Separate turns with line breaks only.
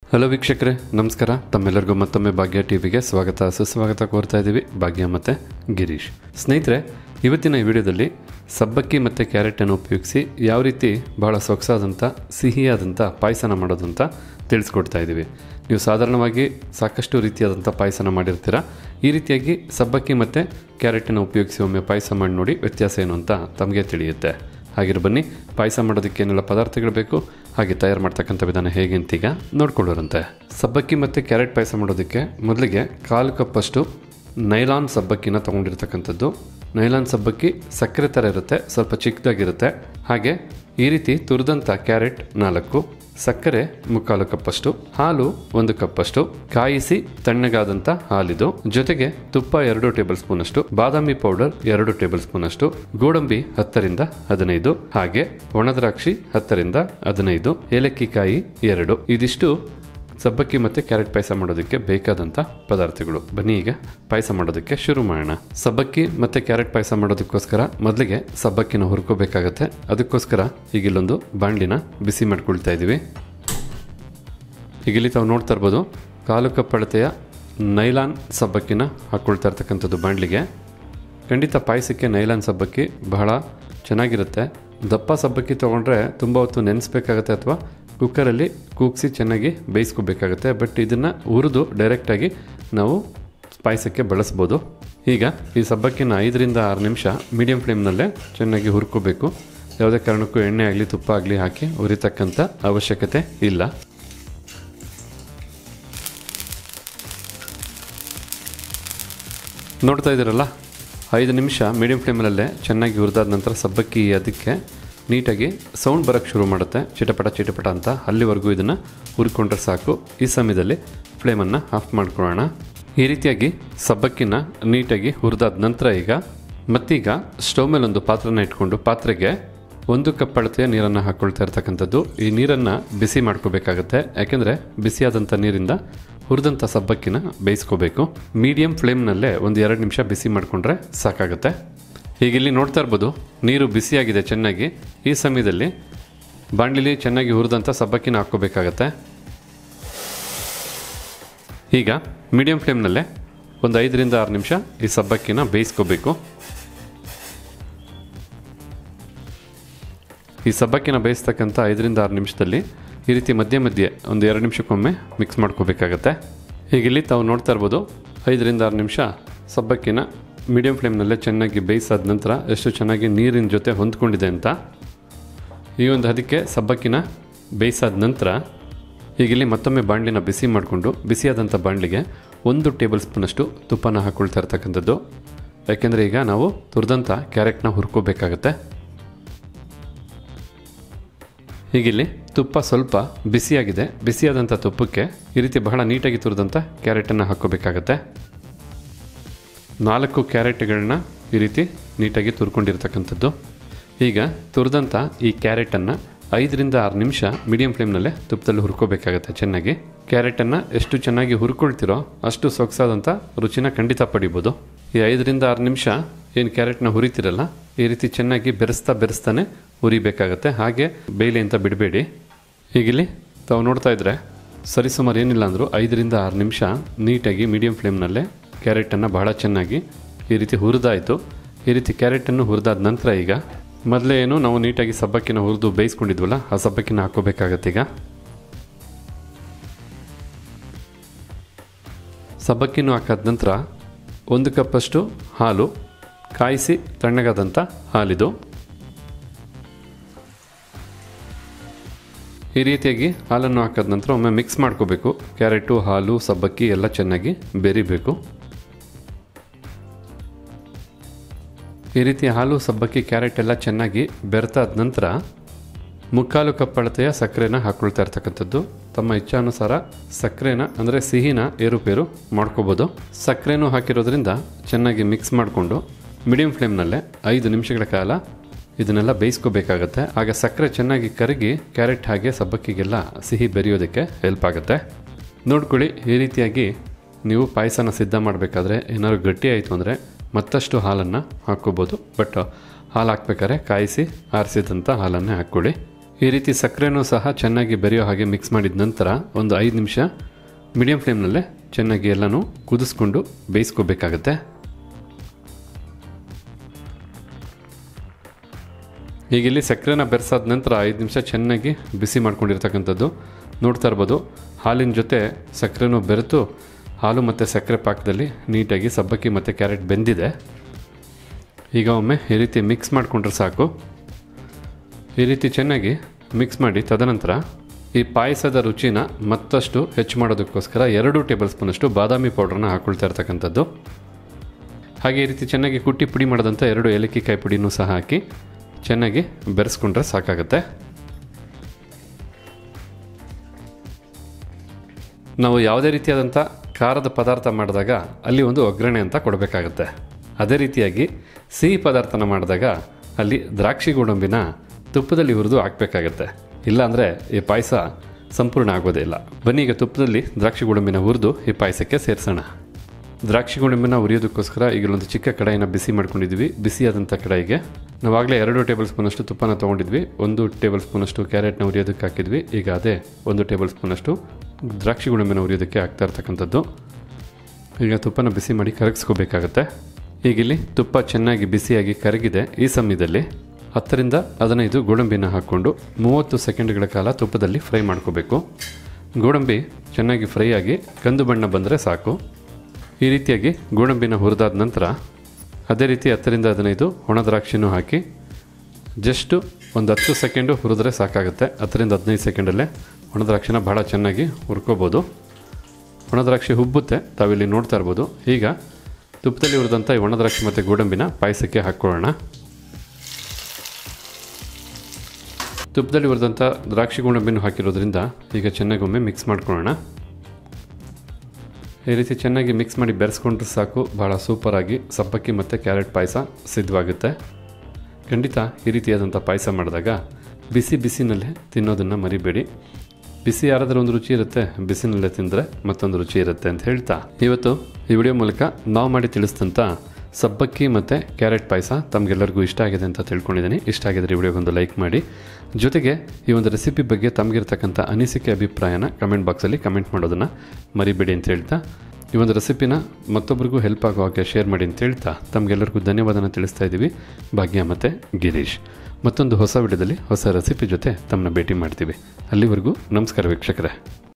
hello ವೀಕ್ಷಕರೇ ನಮಸ್ಕಾರ ತಮ್ಮೆಲ್ಲರಿಗೂ ಮತ್ತೊಮ್ಮೆ ಭಾಗ್ಯ ಟಿವಿಗೆ ಸ್ವಾಗತ ಸುಸ್ವಾಗತ ಕೋರ್ತಾ ಇದ್ದೀವಿ ಭಾಗ್ಯ ಮತ್ತು ಗಿರೀಶ್ ಸ್ನೇಹಿತರೆ ಇವತ್ತಿನ ಈ ವಿಡಿಯೋದಲ್ಲಿ ಸಬ್ಬಕ್ಕಿ ಮತ್ತು ಕ್ಯಾರೆಟನ್ನು ಉಪಯೋಗಿಸಿ ಯಾವ ರೀತಿ ಬಹಳ ಸೊಗಸಾದಂಥ ಸಿಹಿಯಾದಂಥ ಪಾಯಸನ ಮಾಡೋದು ಅಂತ ತಿಳಿಸ್ಕೊಡ್ತಾ ಇದ್ದೀವಿ ನೀವು ಸಾಧಾರಣವಾಗಿ ಸಾಕಷ್ಟು ರೀತಿಯಾದಂಥ ಪಾಯಸನ ಮಾಡಿರ್ತೀರ ಈ ರೀತಿಯಾಗಿ ಸಬ್ಬಕ್ಕಿ ಮತ್ತು ಕ್ಯಾರೆಟನ್ನು ಉಪಯೋಗಿಸಿ ಒಮ್ಮೆ ಪಾಯಸ ಮಾಡಿ ನೋಡಿ ವ್ಯತ್ಯಾಸ ಏನು ಅಂತ ತಮಗೆ ತಿಳಿಯುತ್ತೆ ಹಾಗಿರೋ ಬನ್ನಿ ಪಾಯಸ ಮಾಡೋದಕ್ಕೆ ಏನೆಲ್ಲ ಪದಾರ್ಥಗಳು ಬೇಕು ಹಾಗೆ ತಯಾರು ಮಾಡ್ತಕ್ಕಂಥ ವಿಧಾನ ಹೇಗೆ ಅಂತೀಗ ನೋಡ್ಕೊಳ್ಳೋರಂತೆ ಸಬ್ಬಕ್ಕಿ ಮತ್ತು ಕ್ಯಾರೆಟ್ ಪಾಯಸ ಮಾಡೋದಕ್ಕೆ ಮೊದಲಿಗೆ ಕಾಲು ಕಪ್ಪಷ್ಟು ನೈಲಾನ್ ಸಬ್ಬಕ್ಕಿನ ತೊಗೊಂಡಿರ್ತಕ್ಕಂಥದ್ದು ನೈಲಾನ್ ಸಬ್ಬಕ್ಕಿ ಸಕ್ಕರೆ ಥರ ಇರುತ್ತೆ ಸ್ವಲ್ಪ ಚಿಕ್ಕದಾಗಿರುತ್ತೆ ಹಾಗೆ ಈ ರೀತಿ ತುರಿದಂಥ ಕ್ಯಾರೆಟ್ ನಾಲ್ಕು ಸಕ್ಕರೆ ಮುಕ್ಕಾಲು ಕಪ್ಪಷ್ಟು ಹಾಲು ಒಂದು ಕಪ್ಪಷ್ಟು ಕಾಯಿಸಿ ತಣ್ಣಗಾದಂಥ ಹಾಲಿದು ಜೊತೆಗೆ ತುಪ್ಪ ಎರಡು ಟೇಬಲ್ ಸ್ಪೂನ್ ಅಷ್ಟು ಬಾದಾಮಿ ಪೌಡರ್ ಎರಡು ಟೇಬಲ್ ಸ್ಪೂನ್ ಅಷ್ಟು ಗೋಡಂಬಿ ಹತ್ತರಿಂದ ಹದಿನೈದು ಹಾಗೆ ಒಣದ್ರಾಕ್ಷಿ ಹತ್ತರಿಂದ ಹದಿನೈದು ಏಲಕ್ಕಿ ಕಾಯಿ ಎರಡು ಇದಿಷ್ಟು ಸಬ್ಬಕ್ಕಿ ಮತ್ತು ಕ್ಯಾರೆಟ್ ಪಾಯಸ ಮಾಡೋದಕ್ಕೆ ಬೇಕಾದಂಥ ಪದಾರ್ಥಗಳು ಬನ್ನಿ ಈಗ ಪಾಯಸ ಮಾಡೋದಕ್ಕೆ ಶುರು ಮಾಡೋಣ ಸಬ್ಬಕ್ಕಿ ಮತ್ತು ಕ್ಯಾರೆಟ್ ಪಾಯಸ ಮಾಡೋದಕ್ಕೋಸ್ಕರ ಮೊದಲಿಗೆ ಸಬ್ಬಕ್ಕಿನ ಹುರ್ಕೋಬೇಕಾಗತ್ತೆ ಅದಕ್ಕೋಸ್ಕರ ಈಗ ಇಲ್ಲೊಂದು ಬಾಣಲಿನ ಬಿಸಿ ಮಾಡ್ಕೊಳ್ತಾ ಇದ್ದೀವಿ ಈಗ ಇಲ್ಲಿ ತಾವು ನೋಡ್ತಾ ಇರ್ಬೋದು ಕಾಲು ಕಪ್ ಅಳತೆಯ ನೈಲಾನ್ ಸಬ್ಬಕ್ಕಿನ ಹಾಕ್ಕೊಳ್ತಾ ಇರ್ತಕ್ಕಂಥದ್ದು ಬಾಣಲಿಗೆ ಖಂಡಿತ ಪಾಯಸಕ್ಕೆ ನೈಲಾನ್ ಸಬ್ಬಕ್ಕಿ ಬಹಳ ಚೆನ್ನಾಗಿರುತ್ತೆ ದಪ್ಪ ಸಬ್ಬಕ್ಕಿ ತೊಗೊಂಡ್ರೆ ತುಂಬ ಹೊತ್ತು ನೆನೆಸ್ಬೇಕಾಗತ್ತೆ ಅಥವಾ ಕುಕ್ಕರಲ್ಲಿ ಕೂಗಿಸಿ ಚೆನ್ನಾಗಿ ಬೇಯಿಸ್ಕೋಬೇಕಾಗತ್ತೆ ಬಟ್ ಇದನ್ನು ಹುರಿದು ಡೈರೆಕ್ಟಾಗಿ ನಾವು ಪಾಯಸಕ್ಕೆ ಬಳಸ್ಬೋದು ಈಗ ಈ ಸಬ್ಬಕ್ಕಿನ ಐದರಿಂದ ಆರು ನಿಮಿಷ ಮೀಡಿಯಂ ಫ್ಲೇಮ್ನಲ್ಲೇ ಚೆನ್ನಾಗಿ ಹುರ್ಕೋಬೇಕು ಯಾವುದೇ ಕಾರಣಕ್ಕೂ ಎಣ್ಣೆ ಆಗಲಿ ತುಪ್ಪ ಆಗಲಿ ಹಾಕಿ ಹುರಿತಕ್ಕಂಥ ಅವಶ್ಯಕತೆ ಇಲ್ಲ ನೋಡ್ತಾ ಇದ್ದೀರಲ್ಲ ಐದು ನಿಮಿಷ ಮೀಡಿಯಂ ಫ್ಲೇಮಲ್ಲೇ ಚೆನ್ನಾಗಿ ಹುರಿದಾದ ನಂತರ ಸಬ್ಬಕ್ಕಿ ಅದಕ್ಕೆ ನೀಟಾಗಿ ಸೌಂಡ್ ಬರೋಕ್ಕೆ ಶುರು ಮಾಡುತ್ತೆ ಚಿಟಪಟ ಚಿಟಪಟ ಅಂತ ಅಲ್ಲಿವರೆಗೂ ಇದನ್ನು ಹುರ್ಕೊಂಡ್ರೆ ಸಾಕು ಈ ಸಮಯದಲ್ಲಿ ಫ್ಲೇಮನ್ನು ಆಫ್ ಮಾಡ್ಕೊಳ್ಳೋಣ ಈ ರೀತಿಯಾಗಿ ಸಬ್ಬಕ್ಕಿನ ನೀಟಾಗಿ ಹುರಿದಾದ ನಂತರ ಈಗ ಮತ್ತೀಗ ಸ್ಟವ್ ಮೇಲೆ ಒಂದು ಪಾತ್ರನ ಇಟ್ಕೊಂಡು ಪಾತ್ರೆಗೆ ಒಂದು ಕಪ್ ಅಳತೆಯ ನೀರನ್ನು ಹಾಕ್ಕೊಳ್ತಾ ಇರ್ತಕ್ಕಂಥದ್ದು ಈ ನೀರನ್ನು ಬಿಸಿ ಮಾಡ್ಕೋಬೇಕಾಗತ್ತೆ ಯಾಕೆಂದರೆ ಬಿಸಿಯಾದಂಥ ನೀರಿಂದ ಹುರಿದಂಥ ಸಬ್ಬಕ್ಕಿನ ಬೇಯಿಸ್ಕೋಬೇಕು ಮೀಡಿಯಂ ಫ್ಲೇಮ್ನಲ್ಲೇ ಒಂದು ಎರಡು ನಿಮಿಷ ಬಿಸಿ ಮಾಡಿಕೊಂಡ್ರೆ ಸಾಕಾಗುತ್ತೆ ಈಗ ಇಲ್ಲಿ ನೋಡ್ತಾ ಇರ್ಬೋದು ನೀರು ಬಿಸಿಯಾಗಿದೆ ಚೆನ್ನಾಗಿ ಈ ಸಮಯದಲ್ಲಿ ಬಾಣಲಿಲಿ ಚೆನ್ನಾಗಿ ಹುರಿದಂಥ ಸಬ್ಬಕ್ಕಿನ ಹಾಕ್ಕೋಬೇಕಾಗತ್ತೆ ಈಗ ಮೀಡಿಯಂ ಫ್ಲೇಮ್ನಲ್ಲೇ ಒಂದು ಐದರಿಂದ ಆರು ನಿಮಿಷ ಈ ಸಬ್ಬಕ್ಕಿನ ಬೇಯಿಸ್ಕೋಬೇಕು ಈ ಸಬ್ಬಕ್ಕಿನ ಬೇಯಿಸ್ತಕ್ಕಂಥ ಐದರಿಂದ ಆರು ನಿಮಿಷದಲ್ಲಿ ಈ ರೀತಿ ಮಧ್ಯೆ ಮಧ್ಯೆ ಒಂದು ಎರಡು ನಿಮಿಷಕ್ಕೊಮ್ಮೆ ಮಿಕ್ಸ್ ಮಾಡ್ಕೋಬೇಕಾಗತ್ತೆ ಈಗ ಇಲ್ಲಿ ತಾವು ನೋಡ್ತಾ ಇರ್ಬೋದು ಐದರಿಂದ ಆರು ನಿಮಿಷ ಸಬ್ಬಕ್ಕಿನ ಮೀಡಿಯಂ ಫ್ಲೇಮ್ನಲ್ಲೇ ಚೆನ್ನಾಗಿ ಬೇಯಿಸಾದ ನಂತರ ಎಷ್ಟು ಚೆನ್ನಾಗಿ ನೀರಿನ ಜೊತೆ ಹೊಂದ್ಕೊಂಡಿದೆ ಅಂತ ಈ ಒಂದು ಅದಕ್ಕೆ ಸಬ್ಬಕ್ಕಿನ ಬೇಯಿಸಾದ ನಂತರ ಈಗ ಇಲ್ಲಿ ಮತ್ತೊಮ್ಮೆ ಬಾಣಲಿನ ಬಿಸಿ ಮಾಡಿಕೊಂಡು ಬಿಸಿಯಾದಂಥ ಬಾಣಲಿಗೆ ಒಂದು ಟೇಬಲ್ ಸ್ಪೂನಷ್ಟು ತುಪ್ಪನ ಹಾಕ್ಕೊಳ್ತಾ ಇರ್ತಕ್ಕಂಥದ್ದು ಯಾಕೆಂದರೆ ಈಗ ನಾವು ತುರಿದಂಥ ಕ್ಯಾರೆಟ್ನ ಹುರ್ಕೋಬೇಕಾಗತ್ತೆ ಹೀಗಿಲ್ಲಿ ತುಪ್ಪ ಸ್ವಲ್ಪ ಬಿಸಿಯಾಗಿದೆ ಬಿಸಿಯಾದಂಥ ತುಪ್ಪಕ್ಕೆ ಈ ರೀತಿ ಬಹಳ ನೀಟಾಗಿ ತುರಿದಂಥ ಕ್ಯಾರೆಟನ್ನು ಹಾಕ್ಕೋಬೇಕಾಗತ್ತೆ ನಾಲ್ಕು ಕ್ಯಾರೆಟ್ಗಳನ್ನ ಈ ರೀತಿ ನೀಟಾಗಿ ತುರ್ಕೊಂಡಿರ್ತಕ್ಕಂಥದ್ದು ಈಗ ತುರಿದಂಥ ಈ ಕ್ಯಾರೆಟನ್ನು ಐದರಿಂದ ಆರು ನಿಮಿಷ ಮೀಡಿಯಂ ಫ್ಲೇಮ್ನಲ್ಲೇ ತುಪ್ಪದಲ್ಲಿ ಹುರ್ಕೋಬೇಕಾಗತ್ತೆ ಚೆನ್ನಾಗಿ ಕ್ಯಾರೆಟನ್ನು ಎಷ್ಟು ಚೆನ್ನಾಗಿ ಹುರ್ಕೊಳ್ತಿರೋ ಅಷ್ಟು ಸೊಗಸಾದಂಥ ರುಚಿನ ಖಂಡಿತ ಪಡಿಬೋದು ಈ ಐದರಿಂದ ಆರು ನಿಮಿಷ ಏನು ಕ್ಯಾರೆಟ್ನ ಹುರಿತಿರಲ್ಲ ಈ ರೀತಿ ಚೆನ್ನಾಗಿ ಬೆರೆಸ್ತಾ ಬೆರೆಸ್ತಾನೆ ಹುರಿಬೇಕಾಗತ್ತೆ ಹಾಗೆ ಬೇಯ್ಲಿ ಅಂತ ಬಿಡಬೇಡಿ ಹೀಗಿಲ್ಲಿ ತಾವು ನೋಡ್ತಾ ಇದ್ರೆ ಸರಿಸುಮಾರು ಏನಿಲ್ಲ ಅಂದರೂ ಐದರಿಂದ ಆರು ನಿಮಿಷ ನೀಟಾಗಿ ಮೀಡಿಯಂ ಫ್ಲೇಮ್ನಲ್ಲೇ ಕ್ಯಾರೆಟನ್ನು ಬಹಳ ಚೆನ್ನಾಗಿ ಈ ರೀತಿ ಹುರಿದಾಯಿತು ಈ ರೀತಿ ಕ್ಯಾರೆಟನ್ನು ಹುರಿದಾದ ನಂತರ ಈಗ ಮೊದಲೇ ಏನು ನಾವು ನೀಟಾಗಿ ಸಬ್ಬಕ್ಕಿನ ಹುರಿದು ಬೇಯಿಸ್ಕೊಂಡಿದ್ವಲ್ಲ ಆ ಸಬ್ಬಕ್ಕಿನ ಹಾಕೋಬೇಕಾಗತ್ತೆ ಈಗ ಸಬ್ಬಕ್ಕಿನೂ ಹಾಕಾದ ನಂತರ ಒಂದು ಕಪ್ಪಷ್ಟು ಹಾಲು ಕಾಯಿಸಿ ತಣ್ಣಗಾದಂಥ ಹಾಲಿದು ಈ ರೀತಿಯಾಗಿ ಹಾಲನ್ನು ಹಾಕಿದ ನಂತರ ಒಮ್ಮೆ ಮಿಕ್ಸ್ ಮಾಡ್ಕೋಬೇಕು ಕ್ಯಾರೆಟು ಹಾಲು ಸಬ್ಬಕ್ಕಿ ಎಲ್ಲ ಚೆನ್ನಾಗಿ ಬೆರಿಬೇಕು ಈ ರೀತಿ ಹಾಲು ಸಬ್ಬಕ್ಕಿ ಕ್ಯಾರೆಟ್ ಎಲ್ಲ ಚೆನ್ನಾಗಿ ಬೆರೆತಾದ ನಂತರ ಮುಕ್ಕಾಲು ಕಪ್ ಅಳತೆಯ ಸಕ್ಕರೆನ ಹಾಕ್ಕೊಳ್ತಾ ಇರ್ತಕ್ಕಂಥದ್ದು ತಮ್ಮ ಇಚ್ಛಾನುಸಾರ ಸಕ್ಕರೆನ ಅಂದರೆ ಸಿಹಿನ ಏರುಪೇರು ಮಾಡ್ಕೋಬೋದು ಸಕ್ಕರೆನೂ ಹಾಕಿರೋದ್ರಿಂದ ಚೆನ್ನಾಗಿ ಮಿಕ್ಸ್ ಮಾಡಿಕೊಂಡು ಮೀಡಿಯಂ ಫ್ಲೇಮ್ನಲ್ಲೇ ಐದು ನಿಮಿಷಗಳ ಕಾಲ ಇದನ್ನೆಲ್ಲ ಬೇಯಿಸ್ಕೋಬೇಕಾಗತ್ತೆ ಆಗ ಸಕ್ಕರೆ ಚೆನ್ನಾಗಿ ಕರಗಿ ಕ್ಯಾರೆಟ್ ಹಾಗೆ ಸಬ್ಬಕ್ಕಿಗೆಲ್ಲ ಸಿಹಿ ಬೆರೆಯೋದಕ್ಕೆ ಹೆಲ್ಪ್ ಆಗುತ್ತೆ ನೋಡ್ಕೊಳ್ಳಿ ಈ ರೀತಿಯಾಗಿ ನೀವು ಪಾಯಸನ ಸಿದ್ಧ ಮಾಡಬೇಕಾದ್ರೆ ಏನಾದ್ರು ಗಟ್ಟಿ ಆಯಿತು ಅಂದರೆ ಮತ್ತಷ್ಟು ಹಾಲನ್ನು ಹಾಕ್ಕೋಬೋದು ಬಟ್ ಹಾಲು ಹಾಕ್ಬೇಕಾದ್ರೆ ಕಾಯಿಸಿ ಆರಿಸಿದಂಥ ಹಾಲನ್ನೇ ಹಾಕ್ಕೊಳ್ಳಿ ಈ ರೀತಿ ಸಕ್ಕರೆನೂ ಸಹ ಚೆನ್ನಾಗಿ ಬೆರೆಯೋ ಹಾಗೆ ಮಿಕ್ಸ್ ಮಾಡಿದ ನಂತರ ಒಂದು ಐದು ನಿಮಿಷ ಮೀಡಿಯಂ ಫ್ಲೇಮ್ನಲ್ಲೇ ಚೆನ್ನಾಗಿ ಎಲ್ಲನೂ ಕುದಿಸ್ಕೊಂಡು ಬೇಯಿಸ್ಕೋಬೇಕಾಗತ್ತೆ ಈಗ ಇಲ್ಲಿ ಸಕ್ಕರೆನ ಬೆರೆಸಾದ ನಂತರ ಐದು ನಿಮಿಷ ಚೆನ್ನಾಗಿ ಬಿಸಿ ಮಾಡ್ಕೊಂಡಿರ್ತಕ್ಕಂಥದ್ದು ನೋಡ್ತಾ ಇರ್ಬೋದು ಹಾಲಿನ ಜೊತೆ ಸಕ್ಕರೆನೂ ಬೆರೆತು ಹಾಲು ಮತ್ತು ಸಕ್ಕರೆ ಪಾಕದಲ್ಲಿ ನೀಟಾಗಿ ಸಬ್ಬಕ್ಕಿ ಮತ್ತು ಕ್ಯಾರೆಟ್ ಬೆಂದಿದೆ ಈಗ ಒಮ್ಮೆ ಈ ರೀತಿ ಮಿಕ್ಸ್ ಮಾಡಿಕೊಂಡ್ರೆ ಸಾಕು ಈ ರೀತಿ ಚೆನ್ನಾಗಿ ಮಿಕ್ಸ್ ಮಾಡಿ ತದನಂತರ ಈ ಪಾಯಸದ ರುಚಿನ ಮತ್ತಷ್ಟು ಹೆಚ್ಚು ಮಾಡೋದಕ್ಕೋಸ್ಕರ ಎರಡು ಟೇಬಲ್ ಸ್ಪೂನಷ್ಟು ಬಾದಾಮಿ ಪೌಡ್ರನ್ನ ಹಾಕ್ಕೊಳ್ತಾ ಇರ್ತಕ್ಕಂಥದ್ದು ಹಾಗೆ ಈ ರೀತಿ ಚೆನ್ನಾಗಿ ಕುಟ್ಟಿ ಪುಡಿ ಮಾಡಿದಂಥ ಎರಡು ಏಲಕ್ಕಿ ಕಾಯಿ ಪುಡಿನೂ ಸಹ ಹಾಕಿ ಚೆನ್ನಾಗಿ ಬೆರೆಸ್ಕೊಂಡ್ರೆ ಸಾಕಾಗುತ್ತೆ ನಾವು ಯಾವುದೇ ರೀತಿಯಾದಂಥ ಖಾರದ ಪದಾರ್ಥ ಮಾಡಿದಾಗ ಅಲ್ಲಿ ಒಂದು ಒಗ್ಗರಣೆ ಅಂತ ಕೊಡಬೇಕಾಗತ್ತೆ ಅದೇ ರೀತಿಯಾಗಿ ಸಿಹಿ ಪದಾರ್ಥನ ಮಾಡಿದಾಗ ಅಲ್ಲಿ ದ್ರಾಕ್ಷಿ ಗೋಡಂಬಿನ ತುಪ್ಪದಲ್ಲಿ ಹುರಿದು ಹಾಕಬೇಕಾಗತ್ತೆ ಇಲ್ಲಾಂದರೆ ಈ ಪಾಯಸ ಸಂಪೂರ್ಣ ಆಗೋದೇ ಇಲ್ಲ ಬನ್ನಿ ಈಗ ತುಪ್ಪದಲ್ಲಿ ದ್ರಾಕ್ಷಿ ಗೋಡಂಬಿನ ಹುರಿದು ಈ ಪಾಯಸಕ್ಕೆ ಸೇರಿಸೋಣ ದ್ರಾಕ್ಷಿ ಗೋಡಂಬಿನ ಉರಿಯೋದಕ್ಕೋಸ್ಕರ ಈಗ ಒಂದು ಚಿಕ್ಕ ಕಡಾಯಿನ ಬಿಸಿ ಮಾಡ್ಕೊಂಡಿದ್ವಿ ಬಿಸಿಯಾದಂಥ ಕಡಾಯಿಗೆ ನಾವಾಗಲೇ ಎರಡು ಟೇಬಲ್ ಸ್ಪೂನಷ್ಟು ತುಪ್ಪನ ತೊಗೊಂಡಿದ್ವಿ ಒಂದು ಟೇಬಲ್ ಸ್ಪೂನಷ್ಟು ಕ್ಯಾರೆಟ್ನ ಉರಿಯೋದಕ್ಕೆ ಹಾಕಿದ್ವಿ ಈಗ ಅದೇ ಒಂದು ಟೇಬಲ್ ಸ್ಪೂನಷ್ಟು ದ್ರಾಕ್ಷಿ ಗೋಡಂಬಿನ ಉರಿಯೋದಕ್ಕೆ ಹಾಕ್ತಾ ಇರ್ತಕ್ಕಂಥದ್ದು ಈಗ ತುಪ್ಪನ ಬಿಸಿ ಮಾಡಿ ಕರಗಿಸ್ಕೋಬೇಕಾಗತ್ತೆ ಈಗ ಇಲ್ಲಿ ತುಪ್ಪ ಚೆನ್ನಾಗಿ ಬಿಸಿಯಾಗಿ ಕರಗಿದೆ ಈ ಸಮಯದಲ್ಲಿ ಹತ್ತರಿಂದ ಹದಿನೈದು ಗೋಡಂಬಿನ ಹಾಕ್ಕೊಂಡು ಮೂವತ್ತು ಸೆಕೆಂಡ್ಗಳ ಕಾಲ ತುಪ್ಪದಲ್ಲಿ ಫ್ರೈ ಮಾಡ್ಕೋಬೇಕು ಗೋಡಂಬಿ ಚೆನ್ನಾಗಿ ಫ್ರೈ ಆಗಿ ಕಂದು ಬಣ್ಣ ಬಂದರೆ ಸಾಕು ಈ ರೀತಿಯಾಗಿ ಗೋಡಂಬಿನ ಹುರಿದಾದ ನಂತರ ಅದೇ ರೀತಿ ಹತ್ತರಿಂದ ಹದಿನೈದು ಒಣ ದ್ರಾಕ್ಷಿನೂ ಹಾಕಿ ಜಸ್ಟು ಒಂದು ಹತ್ತು ಸೆಕೆಂಡು ಹುರಿದ್ರೆ ಸಾಕಾಗುತ್ತೆ ಹತ್ತರಿಂದ ಹದಿನೈದು ಸೆಕೆಂಡಲ್ಲೇ ಒಣ ದ್ರಾಕ್ಷಿನ ಭಾಳ ಚೆನ್ನಾಗಿ ಹುರ್ಕೋಬೋದು ಒಣ ದ್ರಾಕ್ಷಿ ಹುಬ್ಬುತ್ತೆ ತಾವಿಲ್ಲಿ ನೋಡ್ತಾ ಇರ್ಬೋದು ಈಗ ತುಪ್ಪದಲ್ಲಿ ಹುರಿದಂಥ ಈ ಒಣ ದ್ರಾಕ್ಷಿ ಮತ್ತು ಗೋಡಂಬಿನ ಪಾಯಸಕ್ಕೆ ಹಾಕ್ಕೊಳ್ಳೋಣ ತುಪ್ಪದಲ್ಲಿ ಹುರಿದಂಥ ದ್ರಾಕ್ಷಿ ಗೋಡಂಬಿನೂ ಹಾಕಿರೋದ್ರಿಂದ ಈಗ ಚೆನ್ನಾಗಿ ಒಮ್ಮೆ ಮಿಕ್ಸ್ ಮಾಡ್ಕೊಳ್ಳೋಣ ಈ ರೀತಿ ಚೆನ್ನಾಗಿ ಮಿಕ್ಸ್ ಮಾಡಿ ಬೆರೆಸ್ಕೊಂಡ್ರೆ ಸಾಕು ಭಾಳ ಸೂಪರಾಗಿ ಸಬ್ಬಕ್ಕಿ ಮತ್ತು ಕ್ಯಾರೆಟ್ ಪಾಯಸ ಸಿದ್ಧವಾಗುತ್ತೆ ಖಂಡಿತ ಈ ರೀತಿಯಾದಂಥ ಪಾಯಸ ಮಾಡಿದಾಗ ಬಿಸಿ ಬಿಸಿನಲ್ಲೇ ತಿನ್ನೋದನ್ನು ಮರಿಬೇಡಿ ಬಿಸಿ ಯಾರಾದರೂ ಒಂದು ರುಚಿ ಇರುತ್ತೆ ಬಿಸಿನಲ್ಲೇ ತಿಂದರೆ ಮತ್ತೊಂದು ರುಚಿ ಇರುತ್ತೆ ಅಂತ ಹೇಳ್ತಾ ಇವತ್ತು ಈ ವಿಡಿಯೋ ಮೂಲಕ ನಾವು ಮಾಡಿ ತಿಳಿಸಿದಂಥ ಸಬ್ಬಕ್ಕಿ ಮತ್ತು ಕ್ಯಾರೆಟ್ ಪಾಯಸ ತಮಗೆಲ್ಲರಿಗೂ ಇಷ್ಟ ಆಗಿದೆ ಅಂತ ತಿಳ್ಕೊಂಡಿದ್ದೀನಿ ಇಷ್ಟ ಆಗಿದ್ರೆ ಈ ವಿಡಿಯೋಗೊಂದು ಲೈಕ್ ಮಾಡಿ ಜೊತೆಗೆ ಈ ಒಂದು ರೆಸಿಪಿ ಬಗ್ಗೆ ತಮಗಿರ್ತಕ್ಕಂಥ ಅನಿಸಿಕೆ ಅಭಿಪ್ರಾಯನ ಕಮೆಂಟ್ ಬಾಕ್ಸಲ್ಲಿ ಕಮೆಂಟ್ ಮಾಡೋದನ್ನು ಮರಿಬೇಡಿ ಅಂತ ಹೇಳ್ತಾ ಈ ಒಂದು ರೆಸಿಪಿನ ಮತ್ತೊಬ್ಬರಿಗೂ ಹೆಲ್ಪ್ ಆಗೋ ಹಾಗೆ ಶೇರ್ ಮಾಡಿ ಅಂತ ಹೇಳ್ತಾ ತಮಗೆಲ್ಲರಿಗೂ ಧನ್ಯವಾದನ ತಿಳಿಸ್ತಾ ಇದ್ದೀವಿ ಭಾಗ್ಯ ಮತ್ತು ಗಿರೀಶ್ ಮತ್ತೊಂದು ಹೊಸ ವಿಡಿಯೋದಲ್ಲಿ ಹೊಸ ರೆಸಿಪಿ ಜೊತೆ ತಮ್ಮನ್ನ ಭೇಟಿ ಮಾಡ್ತೀವಿ ಅಲ್ಲಿವರೆಗೂ ನಮಸ್ಕಾರ ವೀಕ್ಷಕರೇ